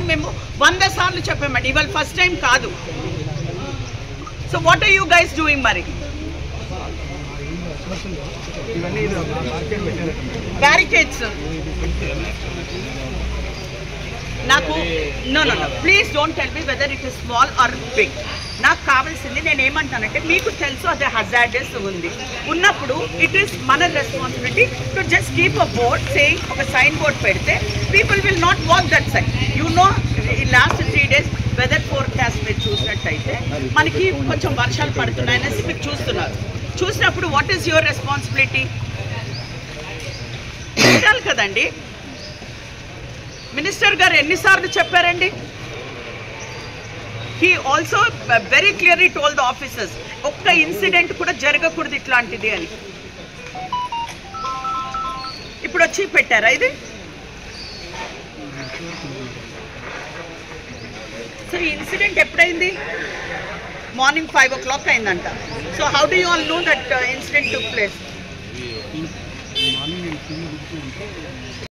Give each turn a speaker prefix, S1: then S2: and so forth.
S1: మేము వంద సార్లు చెప్పామండి ఇవాళ ఫస్ట్ టైం కాదు so what are you guys doing మరి బ్యారికేడ్స్ నాకు no no no please don't tell me whether it is small or big నాకు కావాల్సింది నేను ఏమంటానంటే మీకు తెలుసు అదే హజార్డస్ ఉంది ఉన్నప్పుడు ఇట్ ఈస్ మన responsibility to just keep a board saying ఒక సైన్ బోర్డ్ పెడితే people will not walk that side you know ఈ last three days weather forecast మీరు చూసినట్టయితే మనకి కొంచెం వర్షాలు పడుతున్నాయనేసి మీరు చూస్తున్నారు చూసినప్పుడు వాట్ ఈస్ యువర్ రెస్పాన్సిబిలిటీ పెట్టాలి కదండి మినిస్టర్ గారు ఎన్నిసార్లు చెప్పారండి he also very clearly told the officers ఒక్క ఇన్సిడెంట్ కూడా జరగకూడదు ఇట్లాంటిది అని ఇప్పుడు వచ్చి పెట్టారా ఇది సో ఈ ఇన్సిడెంట్ ఎప్పుడైంది మార్నింగ్ ఫైవ్ ఓ క్లాక్ అయిందంట so how do you all know that incident took place